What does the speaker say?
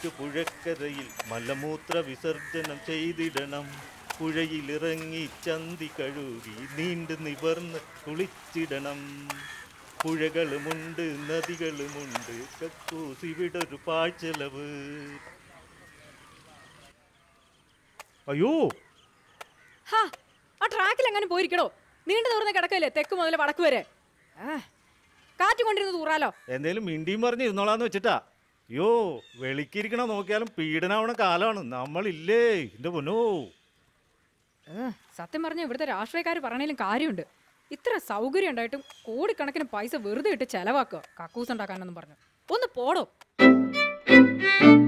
എന്നിട്ട് പുഴക്കരയിൽ മലമൂത്ര വിസർജനം ചെയ്തിടണം പുഴയിലിറങ്ങി ചന്തി കഴുകി നീണ്ടു നിവർന്ന് കുളിച്ചിടണം പുഴകളുമുണ്ട് നദികളുമുണ്ട് കക്കൂസ് ഇവിടെ ഒരു പാഴ്ചെലവ് അയ്യോ ഹാ ആ ട്രാക്കിൽ എങ്ങനെ പോയിരിക്കണോ നീണ്ടു തുറന്ന് കിടക്കല്ലേ തെക്ക് മുതൽ വടക്ക് വരെ ആ, കാറ്റ് കൊണ്ടിരുന്ന് തൂറാലോ എന്തേലും മിണ്ടിയും പറഞ്ഞ് ഇരുന്നോളാന്ന് വെച്ചിട്ടാ അയ്യോ വെളിക്കിരിക്കണ നോക്കിയാലും പീഡനാവണ കാലമാണ് നമ്മളില്ലേ എന്റെ പൊന്നോ ഏ, സത്യം പറഞ്ഞ ഇവിടുത്തെ രാഷ്ട്രീയക്കാർ പറഞ്ഞാലും കാര്യമുണ്ട് ഇത്ര സൗകര്യം ഉണ്ടായിട്ടും കോടിക്കണക്കിന് പൈസ വെറുതെ ഇട്ട് ചെലവാക്കുക കക്കൂസ് ഉണ്ടാക്കാനെന്നും പറഞ്ഞു ഒന്ന് പോടോ